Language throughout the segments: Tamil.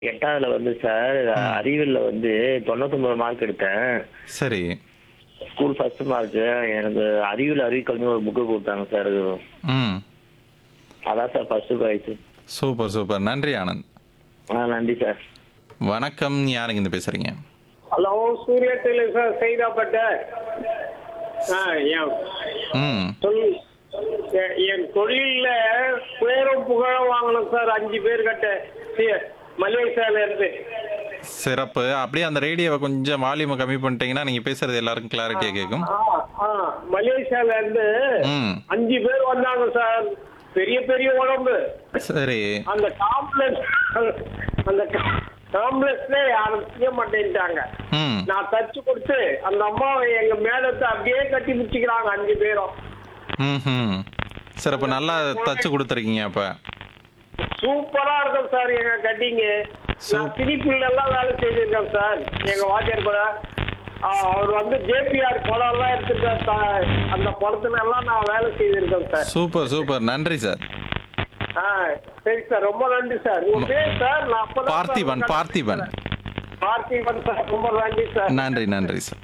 எட்டாவதுல வந்து சார் அறிவியல்ல வந்து தொண்ணூத்தொன்பது மார்க் எடுத்தேன் சரி ஸ்கூல் ஃபர்ஸ்ட் மார்க் எனக்கு அறிவியல் அறிவிக்கல்னு ஒரு புக்கு கொடுத்தாங்க சார் ம் அதான் sir first prize super super நன்றி ஆனந்த் ஆ நன்றி சார் வணக்கம் யாருங்க இந்த பேசுறீங்க ஹலோ சூர்யா டெய்லர் சார் செய்தாப்பட்ட ஆ என் ம் தொழில் எ- என் தொழில்ல பேரும் புகழும் வாங்கணும் சார் அஞ்சு பேர் கட்ட சி- மலேசியால இருந்து சிறப்பு அப்படியே அந்த ரேடியோவை கொஞ்சம் வால்யூமை கம்மி பண்ணிட்டீங்கன்னா நீங்க பேசுறது எல்லாருக்கும் கிளாரிட்டியா கேட்கும் ஆ, ஆ, மலேசியால இருந்து ம் அஞ்சு பேர் வந்தாங்க சார் பெரிய பெரிய உடம்பு சரி அந்த காம்ப்ளெக்ஸ் அந்த காம்ப்ளெக்ஸ்ல யாரும் செய்ய மாட்டேன்ட்டாங்க ம் நான் தச்சு கொடுத்து அந்த அம்மாவை எங்க மேலத்தை அப்படியே கட்டி பிடிச்சிக்கிறாங்க அஞ்சு பேரும் ம் சிறப்பு நல்லா தச்சு கொடுத்துருக்கீங்க அப்ப சூப்பரா இருக்கும் சார் எங்க கட்டிங்க நான் திணிப்புல எல்லாம் வேலை செய்திருக்கேன் சார் எங்க வாத்தியார் கூட ஆ, அவர் வந்து ஜேபிஆர் படம் எல்லாம் எடுத்துருக்கார் சார் அந்த படத்துல எல்லாம் நான் வேலை செய்திருக்கேன் சார் சூப்பர் சூப்பர் நன்றி சார் ஆ சரி சார் ரொம்ப நன்றி சார் உங்க பேர் சார் நான் அப்பதான் சார் பார்த்திபன் உங்களை பார்த்திபன் பார்த்திபன் சார் ரொம்ப நன்றி சார் நன்றி நன்றி சார்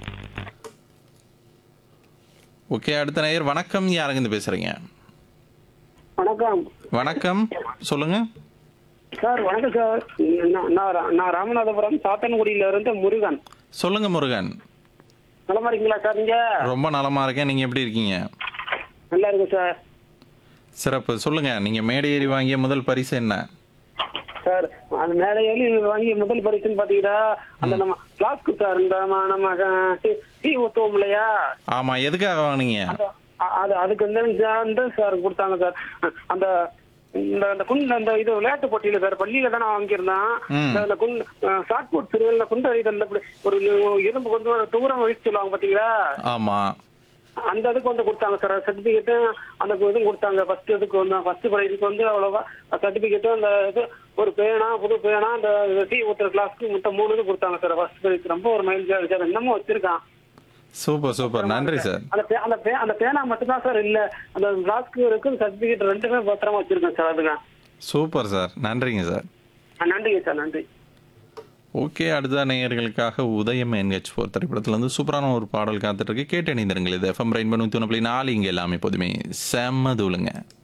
ஓகே அடுத்த நேயர் வணக்கம் யாருங்க இருந்து பேசுறீங்க வணக்கம் வணக்கம் சொல்லுங்க சார் வணக்கம் சார் நான் நான் ரா- நான் ராமநாதபுரம் சாத்தன்குடியில இருந்து முருகன் சொல்லுங்க முருகன் நலமா இருக்கீங்களா சார் நீங்க ரொம்ப நலமா இருக்கேன் நீங்க எப்படி இருக்கீங்க நல்லா இருக்கு சார் சிறப்பு சொல்லுங்க நீங்க மேடை ஏறி வாங்கிய முதல் பரிசு என்ன சார் அந்த மேலே ஏறி வாங்கிய முதல் பரிசுன்னு பாத்தீங்கன்னா அந்த நம்ம பிளாஸ்க்கு சார் இந்த நம்ம நம்ம அஹ், டீ- டீ ஊத்துவோம் இல்லையா ஆமா எதுக்காக வாங்குனீங்க அந்த- அ- அது அதுக்கு வந்து வந்து சார் கொடுத்தாங்க சார் அந்த இந்த அந்த குண்டு அந்த இது விளையாட்டு போட்டியில சார் பள்ளியில தான் நான் வாங்கியிருந்தேன் ம். இந்த- இந்த குண்டு ஷார்ட் புட் சிறுவல்ல குண்டு அடிதல் இப்படி ஒரு இரும்பு கொண்டு ஒரு தூரம் வச்சு சொல்லுவாங்க பாத்தீங்களா ஆமா அந்த இதுக்கு வந்து கொடுத்தாங்க சார் சர்டிபிகேட்டு அந்த இதுவும் கொடுத்தாங்க ஃபர்ஸ்ட் இதுக்கு வந்து ஃபர்ஸ்ட் ப்ரைஸுக்கு வந்து அவ்வளோவா சர்டிபிகேட்டு அந்த இது ஒரு பேனா புது பேனா அந்த டீ ஊத்துற கிளாஸ்க்கு மொத்தம் மூணு இது கொடுத்தாங்க சார் ஃபர்ஸ்ட் ப்ரைஸ் ரொம்ப ஒரு மைல் சார் இன்னமும் வச்சிருக்கான் சூப்பர் சூப்பர் நன்றி சார் அந்த பே- அந்த பே- அந்த பேனா மட்டும் தான் சார் இல்ல அந்த கிளாஸ்க்கு இருக்கு சர்டிபிகேட் ரெண்டுமே பத்திரமா வச்சிருக்கேன் சார் அதுக்கு சூப்பர் சார் நன்றிங்க சார் ஆ, நன்றிங்க சார் நன்றி ஓகே அடுத்த நேயர்களுக்காக உதயம் என்ஹெச் ஃபோர் திரைப்படத்துல இருந்து சூப்பரான ஒரு பாடல் காத்துட்டு இருக்கு கேட்டு இணைந்திருங்கள் இது எஃப்எம் ரெயின் பண்ணி நாலு இங்க எல்லாமே எப்போதுமே செம்ம தூளுங்க